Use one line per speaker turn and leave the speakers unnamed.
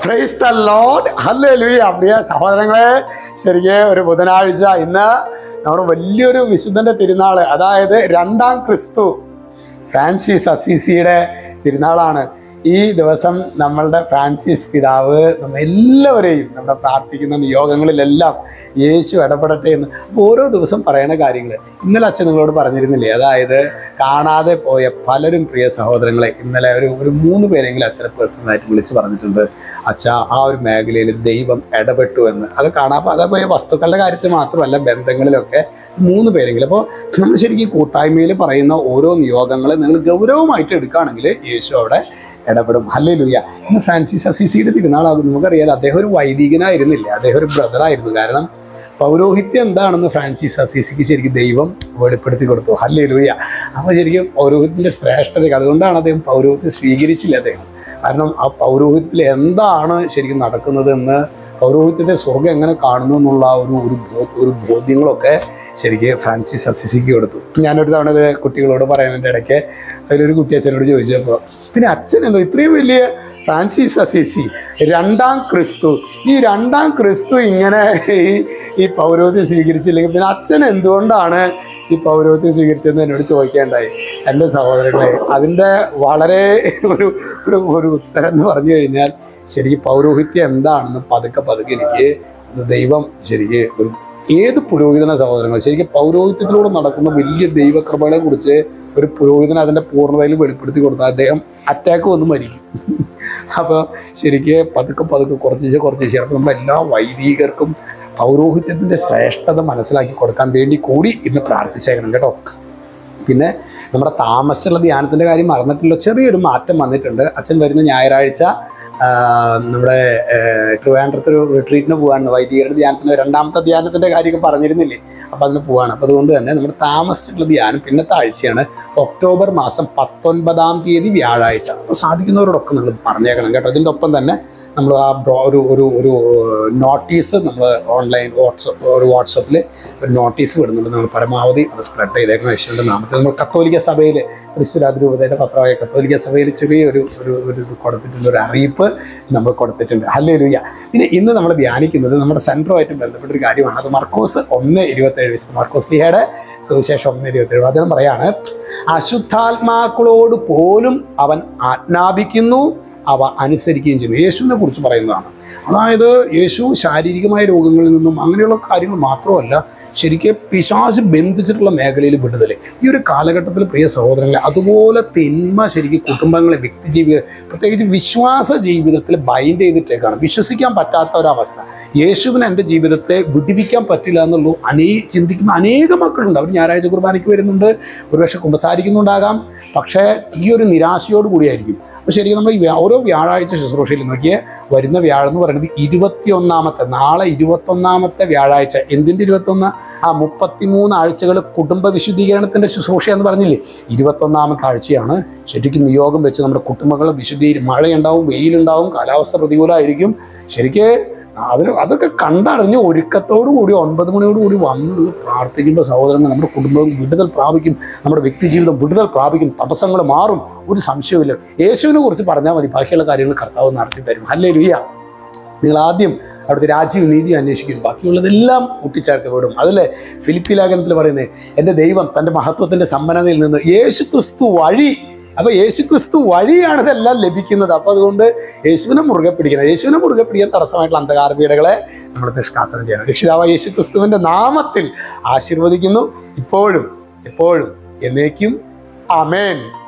price the lord hallelujah പ്രിയ സഹോദരങ്ങളെ ശരിക്കും ഒരു ബുധനാഴ്ച ഇന്ന് നമ്മുടെ വലിയൊരു വിശുദ്ധന്റെ തിരുനാള് അതായത് രണ്ടാം ക്രിസ്തു ഫ്രാൻസിസ് അസീസിയുടെ തിരുനാളാണ് ഈ ദിവസം നമ്മളുടെ ഫ്രാൻസിസ് പിതാവ് നമ്മ എല്ലാവരെയും നമ്മുടെ പ്രാർത്ഥിക്കുന്ന നിയോഗങ്ങളിലെല്ലാം യേശു ഇടപെടട്ടെ എന്ന് അപ്പോൾ ഓരോ ദിവസം പറയുന്ന കാര്യങ്ങൾ ഇന്നലെ അച്ഛൻ നിങ്ങളോട് പറഞ്ഞിരുന്നില്ലേ അതായത് കാണാതെ പോയ പലരും പ്രിയ സഹോദരങ്ങളെ ഇന്നലെ ഒരു ഒരു മൂന്ന് പേരെങ്കിലും അച്ഛനെ പേഴ്സണലായിട്ട് വിളിച്ച് പറഞ്ഞിട്ടുണ്ട് അച്ഛ ആ ഒരു മേഖലയിൽ ദൈവം ഇടപെട്ടു എന്ന് അത് കാണാൻ അതേ പോയ വസ്തുക്കളുടെ കാര്യത്തിൽ മാത്രമല്ല ബന്ധങ്ങളിലൊക്കെ മൂന്ന് പേരെങ്കിലും അപ്പോൾ നമ്മൾ ശരിക്കും കൂട്ടായ്മയിൽ പറയുന്ന ഓരോ നിയോഗങ്ങൾ നിങ്ങൾ ഗൗരവമായിട്ട് എടുക്കുകയാണെങ്കിൽ യേശു അവിടെ ഇടപെടും ഹല്ലേ ലുയ്യ ഇന്ന് ഫ്രാൻസിസ് അസിസിയുടെ തിരുനാളാകും നമുക്കറിയാലോ അദ്ദേഹം ഒരു വൈദികനായിരുന്നില്ല അദ്ദേഹം ഒരു ബ്രദറായിരുന്നു കാരണം പൗരോഹിത്യം എന്താണെന്ന് ഫ്രാൻസിസ് അസീസിക്ക് ശരിക്കും ദൈവം വെളിപ്പെടുത്തി കൊടുത്തു ഹല്ലേ ലൂയ അപ്പോൾ ശരിക്കും പൗരോഹിത്യത്തിൻ്റെ ശ്രേഷ്ഠതയ്ക്ക് അതുകൊണ്ടാണ് അദ്ദേഹം പൗരോഹിത്യം സ്വീകരിച്ചില്ല അദ്ദേഹം കാരണം ആ പൗരോഹിത്യത്തിൽ എന്താണ് ശരിക്കും നടക്കുന്നതെന്ന് പൗരോഹിത്യത്തെ സ്വർഗം എങ്ങനെ കാണുന്നു എന്നുള്ള ഒരു ഒരു ബോ- ഒരു ബോധ്യങ്ങളൊക്കെ ശരിക്കും ഫ്രാൻസിസ് അസിസിക്ക് കൊടുത്തു ഞാനൊരു തവണ ഇത് കുട്ടികളോട് പറയുന്നതിൻ്റെ ഇടയ്ക്ക് അതിലൊരു കുട്ടി അച്ഛനോട് ചോദിച്ചപ്പോൾ പിന്നെ അച്ഛൻ എന്തോ ഇത്രയും വലിയ ഫ്രാൻസിസ് അസിസി രണ്ടാം ക്രിസ്തു ഈ രണ്ടാം ക്രിസ്തു ഇങ്ങനെ ഈ ഈ പൗരോഹിത്യം സ്വീകരിച്ചില്ലെങ്കിൽ പിന്നെ അച്ഛൻ എന്തുകൊണ്ടാണ് ഈ പൗരോഹിത്യം സ്വീകരിച്ചതെന്ന് എന്നോട് ചോദിക്കേണ്ടായി എൻ്റെ സഹോദരങ്ങളെ അതിൻ്റെ വളരെ ഒരു ഒരു ഒരു ഉത്തരം എന്ന് പറഞ്ഞു കഴിഞ്ഞാൽ ശരിക്കും പൗരോഹിത്യം എന്താണെന്ന് പതുക്കെ പതുക്കെ എനിക്ക് ദൈവം ശരിക്ക് ഒരു ഏത് പുരോഹിതന സഹോദരങ്ങൾ ശരിക്കും പൗരോഹിത്യത്തിലൂടെ നടക്കുന്ന വലിയ ദൈവകൃപകളെ കുറിച്ച് ഒരു പുരോഹിതൻ അതിൻ്റെ പൂർണ്ണതയിൽ വെളിപ്പെടുത്തി കൊടുത്താൽ അദ്ദേഹം അറ്റാക്ക് വന്ന് മരിക്കും അപ്പോൾ ശരിക്ക് പതുക്കെ പതുക്കെ കുറച്ച് കുറച്ച് അപ്പോൾ നമ്മൾ എല്ലാ വൈദികർക്കും പൗരോഹിത്യത്തിൻ്റെ ശ്രേഷ്ഠത മനസ്സിലാക്കി കൊടുക്കാൻ വേണ്ടി കൂടി ഇന്ന് പ്രാർത്ഥിച്ചേക്കണം കേട്ടോ പിന്നെ നമ്മുടെ താമസിച്ചുള്ള ധ്യാനത്തിൻ്റെ കാര്യം മറന്നിട്ടുള്ള ചെറിയൊരു മാറ്റം വന്നിട്ടുണ്ട് അച്ഛൻ വരുന്ന ഞായറാഴ്ച ആ, നമ്മുടെ ട്രിവാൻഡ്രത്ത് ഒരു റിട്രീറ്റിന് പോകാണ് വൈദികരുടെ ധ്യാനത്തിന് രണ്ടാമത്തെ ധ്യാനത്തിൻ്റെ കാര്യമൊക്കെ പറഞ്ഞിരുന്നില്ലേ അപ്പം അതിന് പോവാണ് അപ്പോൾ അതുകൊണ്ട് തന്നെ നമ്മുടെ താമസിച്ചിട്ടുള്ള ധ്യാനം പിന്നത്തെ ആഴ്ചയാണ് ഒക്ടോബർ മാസം പത്തൊൻപതാം തീയതി വ്യാഴാഴ്ച അപ്പോൾ സാധിക്കുന്നവരോടൊക്കെ നമ്മൾ പറഞ്ഞേക്കണം കേട്ടോ ഇതിൻ്റെ ഒപ്പം തന്നെ നമ്മൾ ആ ബ്രോ ഒരു ഒരു ഒരു നോട്ടീസ് നമ്മൾ ഓൺലൈൻ വാട്സപ്പ് ഒരു വാട്സപ്പിൽ ഒരു നോട്ടീസ് വിടുന്നുണ്ട് നമ്മൾ പരമാവധി അത് സ്പ്രെഡ് ചെയ്തേക്കണം യേശുവിൻ്റെ നാമത്തിൽ നമ്മൾ കത്തോലിക്ക സഭയിൽ ക്രിസ്തുരാജ് രൂപതയുടെ പത്രമായ കത്തോലിക്ക സഭയിൽ ചെറിയൊരു ഒരു ഒരു ഇത് കൊടുത്തിട്ടുണ്ട് ഒരു അറിയിപ്പ് നമ്മൾ കൊടുത്തിട്ടുണ്ട് ഹല്ലേ ലുയ്യ പിന്നെ ഇന്ന് നമ്മൾ ധ്യാനിക്കുന്നത് നമ്മുടെ സെൻറ്ററുമായിട്ട് ബന്ധപ്പെട്ടൊരു കാര്യമാണ് അത് മർക്കോസ് ഒന്ന് ഇരുപത്തേഴ് വെച്ച് മർക്കോസ് ലിഹയുടെ സുവിശേഷം ഒന്ന് ഇരുപത്തേഴ് വചനം പറയാണ് അശുദ്ധാത്മാക്കളോട് പോലും അവൻ ആജ്ഞാപിക്കുന്നു അവ അനുസരിക്കുകയും ചെയ്യുന്നു യേശുവിനെ കുറിച്ച് പറയുന്നതാണ് അതായത് യേശു ശാരീരികമായ രോഗങ്ങളിൽ നിന്നും അങ്ങനെയുള്ള കാര്യങ്ങൾ മാത്രമല്ല ശരിക്കും പിശാച് ബന്ധിച്ചിട്ടുള്ള മേഖലയിൽ വിടുതൽ ഈ ഒരു കാലഘട്ടത്തിൽ പ്രിയ സഹോദരങ്ങളെ അതുപോലെ തിന്മ ശരിക്കും കുടുംബങ്ങളെ വ്യക്തി ജീവിത പ്രത്യേകിച്ച് വിശ്വാസ ജീവിതത്തിൽ ബൈൻഡ് ചെയ്തിട്ടേക്കാണ് വിശ്വസിക്കാൻ പറ്റാത്ത ഒരവസ്ഥ യേശുവിന് എൻ്റെ ജീവിതത്തെ വിടിപ്പിക്കാൻ പറ്റില്ല എന്നുള്ളൂ അനേ ചിന്തിക്കുന്ന അനേക മക്കളുണ്ട് അവർ ഞായറാഴ്ച കുർബാനയ്ക്ക് വരുന്നുണ്ട് ഒരുപക്ഷെ കുമ്പസാരിക്കുന്നുണ്ടാകാം പക്ഷേ ഈ ഒരു നിരാശയോട് കൂടിയായിരിക്കും അപ്പോൾ ശരിക്കും നമ്മൾ ഈ വ്യാ- ഓരോ വ്യാഴാഴ്ച ശുശ്രൂഷയിൽ നോക്കിയേ വരുന്ന വ്യാഴം എന്ന് പറയുന്നത് ഇരുപത്തിയൊന്നാമത്തെ നാളെ ഇരുപത്തൊന്നാമത്തെ വ്യാഴാഴ്ച എന്തിൻ്റെ ഇരുപത്തൊന്ന് ആ മുപ്പത്തിമൂന്ന് ആഴ്ചകൾ കുടുംബ വിശുദ്ധീകരണത്തിൻ്റെ ശുശ്രൂഷ എന്ന് പറഞ്ഞില്ലേ ഇരുപത്തൊന്നാമത്തെ ആഴ്ചയാണ് ശരിക്കും നിയോഗം വെച്ച് നമ്മുടെ കുടുംബങ്ങൾ വിശുദ്ധീ മഴയുണ്ടാവും വെയിലുണ്ടാവും കാലാവസ്ഥ പ്രതികൂലമായിരിക്കും ശരിക്ക് അതിന് അതൊക്കെ കണ്ടറിഞ്ഞ് ഒരുക്കത്തോടു കൂടി ഒൻപത് മണിയോട് കൂടി വന്ന് പ്രാർത്ഥിക്കുമ്പോൾ സഹോദരങ്ങൾ നമ്മുടെ കുടുംബം വിടുതൽ പ്രാപിക്കും നമ്മുടെ വ്യക്തി ജീവിതം വിടുതൽ പ്രാപിക്കും തടസ്സങ്ങൾ മാറും ഒരു സംശയവുമില്ല യേശുവിനെ കുറിച്ച് പറഞ്ഞാൽ മതി ബാക്കിയുള്ള കാര്യങ്ങൾ കർത്താവ് നടത്തി തരും അല്ലേ ലുയ്യ നിങ്ങൾ ആദ്യം അവിടുത്തെ രാജ്യവും നീതി അന്വേഷിക്കും ബാക്കിയുള്ളതെല്ലാം കൂട്ടിച്ചേർക്കപ്പെടും അതല്ലേ ഫിലിപ്പി ലേഖനത്തിൽ പറയുന്നത് എൻ്റെ ദൈവം തൻ്റെ മഹത്വത്തിൻ്റെ സമ്പന്നതയിൽ നിന്ന് യേശു ക്രിസ്തു വഴി അപ്പോൾ യേശു ക്രിസ്തു വഴിയാണ് ഇതെല്ലാം ലഭിക്കുന്നത് അപ്പോൾ അതുകൊണ്ട് യേശുവിനെ മുറുകെ പിടിക്കണം യേശുവിനെ മുറുകെ പിടിക്കാൻ തടസ്സമായിട്ടുള്ള അന്ധകാര പീഡകളെ നമ്മൾ നിഷ്കാസനം ചെയ്യണം രക്ഷിതാവ് യേശു ക്രിസ്തുവിൻ്റെ നാമത്തിൽ ആശീർവദിക്കുന്നു ഇപ്പോഴും എപ്പോഴും എന്നേക്കും അമേൻ